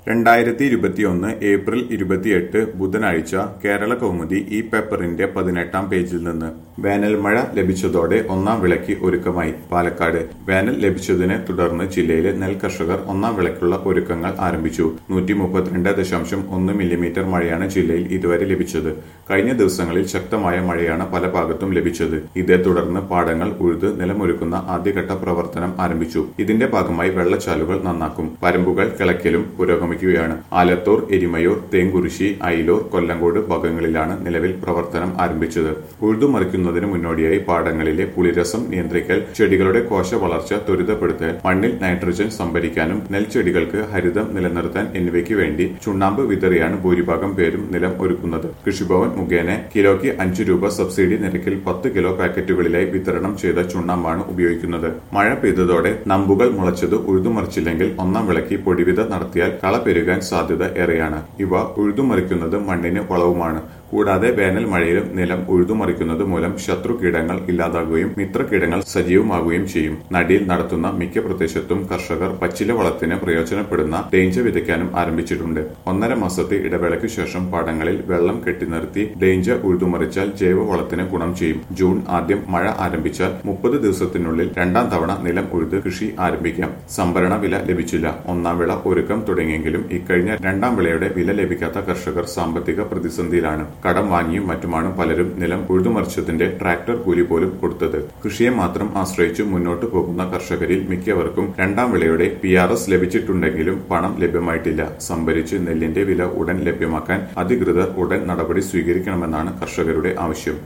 രണ്ടായിരത്തി ഇരുപത്തിയൊന്ന് ഏപ്രിൽ ഇരുപത്തിയെട്ട് ബുധനാഴ്ച കേരള കൗമുദി ഈ പേപ്പറിന്റെ പതിനെട്ടാം പേജിൽ നിന്ന് വേനൽ മഴ ലഭിച്ചതോടെ ഒന്നാം വിളയ്ക്ക് ഒരുക്കമായി പാലക്കാട് വേനൽ ലഭിച്ചതിനെ തുടർന്ന് ജില്ലയിലെ നെൽ കർഷകർ ഒന്നാം വിളയ്ക്കുള്ള ഒരുക്കങ്ങൾ ആരംഭിച്ചു നൂറ്റി മുപ്പത്തിരണ്ട് ദശാംശം ഒന്ന് മില്ലിമീറ്റർ മഴയാണ് ജില്ലയിൽ ഇതുവരെ ലഭിച്ചത് കഴിഞ്ഞ ദിവസങ്ങളിൽ ശക്തമായ മഴയാണ് പല ഭാഗത്തും ലഭിച്ചത് ഇതേ തുടർന്ന് പാടങ്ങൾ ഉഴുത് നിലമൊരുക്കുന്ന ആദ്യഘട്ട പ്രവർത്തനം ആരംഭിച്ചു ഇതിന്റെ ഭാഗമായി വെള്ളച്ചാലുകൾ നന്നാക്കും പരമ്പുകൾ കിളയ്ക്കലും പുരോഗമിക്കുകയാണ് ആലത്തൂർ എരിമയൂർ തേങ്കുറിശി അയിലൂർ കൊല്ലങ്കോട് ഭാഗങ്ങളിലാണ് നിലവിൽ പ്രവർത്തനം ആരംഭിച്ചത് ഉഴുതുമറിക്കുന്നതിന് മുന്നോടിയായി പാടങ്ങളിലെ പുളിരസം നിയന്ത്രിക്കൽ ചെടികളുടെ കോശ വളർച്ച ത്വരിതപ്പെടുത്തൽ മണ്ണിൽ നൈട്രജൻ സംഭരിക്കാനും നെൽച്ചെടികൾക്ക് ഹരിതം നിലനിർത്താൻ എന്നിവയ്ക്ക് വേണ്ടി ചുണ്ണാമ്പ് വിതറിയാണ് ഭൂരിഭാഗം പേരും നിലം ഒരുക്കുന്നത് കൃഷിഭവൻ മുഖേന കിലോയ്ക്ക് അഞ്ച് രൂപ സബ്സിഡി നിരക്കിൽ പത്ത് കിലോ പാക്കറ്റുകളിലായി വിതരണം ചെയ്ത ചുണ്ണാമ്പാണ് ഉപയോഗിക്കുന്നത് മഴ പെയ്തതോടെ നമ്പുകൾ മുളച്ചത് ഉഴുതുമറിച്ചില്ലെങ്കിൽ ഒന്നാം വിളക്ക് പൊടിവിത നടത്തിയാൽ കള പെരുകാൻ സാധ്യത ഏറെയാണ് ഇവ ഉഴുതുമറിക്കുന്നത് മണ്ണിന് വളവുമാണ് കൂടാതെ വേനൽ മഴയിലും നിലം ഉഴുതുമറിക്കുന്നത് മൂലം ശത്രു കീടങ്ങൾ ഇല്ലാതാകുകയും മിത്രകീടങ്ങൾ സജീവമാകുകയും ചെയ്യും നടിയിൽ നടത്തുന്ന മിക്ക പ്രദേശത്തും കർഷകർ പച്ചില വളത്തിന് പ്രയോജനപ്പെടുന്ന ഡേഞ്ച വിതയ്ക്കാനും ആരംഭിച്ചിട്ടുണ്ട് ഒന്നര മാസത്തെ ഇടവേളയ്ക്കു ശേഷം പാടങ്ങളിൽ വെള്ളം കെട്ടിനിർത്തി ഡേഞ്ച ഉഴുതുമറിച്ചാൽ ജൈവവളത്തിന് ഗുണം ചെയ്യും ജൂൺ ആദ്യം മഴ ആരംഭിച്ചാൽ മുപ്പത് ദിവസത്തിനുള്ളിൽ രണ്ടാം തവണ നിലം ഉഴുത് കൃഷി ആരംഭിക്കാം സംഭരണ വില ലഭിച്ചില്ല ഒന്നാം വിള ഒരുക്കം തുടങ്ങിയെങ്കിലും ഇക്കഴിഞ്ഞ രണ്ടാം വിളയുടെ വില ലഭിക്കാത്ത കർഷകർ സാമ്പത്തിക പ്രതിസന്ധിയിലാണ് കടം വാങ്ങിയും മറ്റുമാണ് പലരും നിലം ഉഴുതുമറിച്ചതിന്റെ ട്രാക്ടർ കൂലി പോലും കൊടുത്തത് കൃഷിയെ മാത്രം ആശ്രയിച്ച് മുന്നോട്ടു പോകുന്ന കർഷകരിൽ മിക്കവർക്കും രണ്ടാം വിളയുടെ പി ആർ എസ് ലഭിച്ചിട്ടുണ്ടെങ്കിലും പണം ലഭ്യമായിട്ടില്ല സംഭരിച്ച് നെല്ലിന്റെ വില ഉടൻ ലഭ്യമാക്കാൻ അധികൃതർ ഉടൻ നടപടി സ്വീകരിക്കണമെന്നാണ് കർഷകരുടെ ആവശ്യം